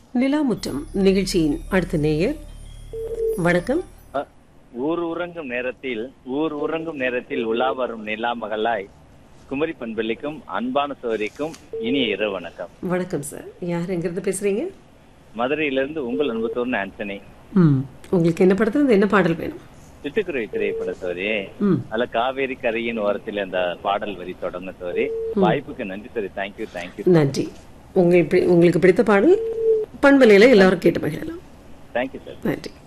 நிலாமுற்றம் நிகழ்ச்சியின் அடுத்த நேயர் வணக்கம் அ, ஊர் உறங்கும் நேரத்தில் ஊர் உறங்கும் நேரத்தில் உலா வரும் நிலா மகளாய் குமரி பண்பள்ளிக்கும் அன்பான சோதரிக்கும் இனிய இரவு வணக்கம் வணக்கம் சார் யார் எங்கிருந்து பேசுறீங்க மதுரையிலிருந்து உங்கள் அன்பு தோர்ன ஆண்டனி ம் உங்களுக்கு என்ன படத்துல இருந்து என்ன பாடல் வேணும் சிட்டுக்குருவி திரைப்பட சோரி ம் அதுல காவேரி கரையின் ஓரத்தில் அந்த பாடல் வரி தொடங்க சோரி வாய்ப்புக்கு நன்றி சரி தேங்க்யூ தேங்க்யூ நன்றி உங்களுக்கு உங்களுக்கு பிடித்த பாடல் பண்பலையில எல்லாரும் கேட்டு மகிழலாம் தேங்க்யூ சார் நன்றி